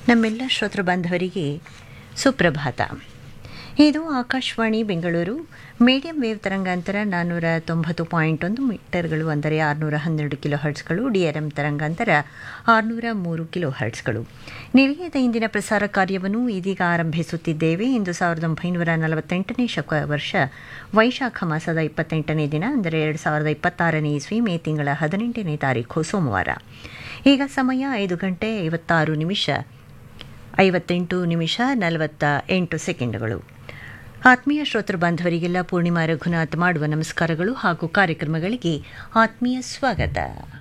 ನಮ್ಮೆಲ್ಲ ಶ್ರೋತೃ ಬಾಂಧವರಿಗೆ ಸುಪ್ರಭಾತ ಇದು ಆಕಾಶವಾಣಿ ಬೆಂಗಳೂರು ಮೀಡಿಯಂ ವೇವ್ ತರಂಗಾಂತರ ನಾನ್ನೂರ ತೊಂಬತ್ತು ಪಾಯಿಂಟ್ ಒಂದು ಮೀಟರ್ಗಳು ಅಂದರೆ ಆರುನೂರ ಹನ್ನೆರಡು ಕಿಲೋ ಹರ್ಟ್ಸ್ಗಳು ಡಿಆರ್ಎಂ ತರಂಗಾಂತರ ಆರುನೂರ ಮೂರು ಕಿಲೋ ಹರ್ಟ್ಸ್ಗಳು ನಿಲಯದ ಇಂದಿನ ಪ್ರಸಾರ ಕಾರ್ಯವನ್ನು ಇದೀಗ ಆರಂಭಿಸುತ್ತಿದ್ದೇವೆ ಇಂದು ಸಾವಿರದ ಒಂಬೈನೂರ ನಲವತ್ತೆಂಟನೇ ಶಕ ವರ್ಷ ವೈಶಾಖ ಮಾಸದ ಇಪ್ಪತ್ತೆಂಟನೇ ದಿನ ಅಂದರೆ ಎರಡು ಸಾವಿರದ ಇಪ್ಪತ್ತಾರನೇ ಇಸ್ವಿ ಮೇ ತಿಂಗಳ ಹದಿನೆಂಟನೇ ತಾರೀಕು ಸೋಮವಾರ ಈಗ ಸಮಯ ಐದು ಗಂಟೆ ಐವತ್ತಾರು ನಿಮಿಷ ಐವತ್ತೆಂಟು ನಿಮಿಷ ನಲವತ್ತ ಎಂಟು ಸೆಕೆಂಡುಗಳು ಆತ್ಮೀಯ ಶ್ರೋತೃ ಬಾಂಧವರಿಗೆಲ್ಲ ಪೂರ್ಣಿಮಾ ರಘುನಾಥ್ ಮಾಡುವ ನಮಸ್ಕಾರಗಳು ಹಾಗೂ ಕಾರ್ಯಕ್ರಮಗಳಿಗೆ ಆತ್ಮೀಯ ಸ್ವಾಗತ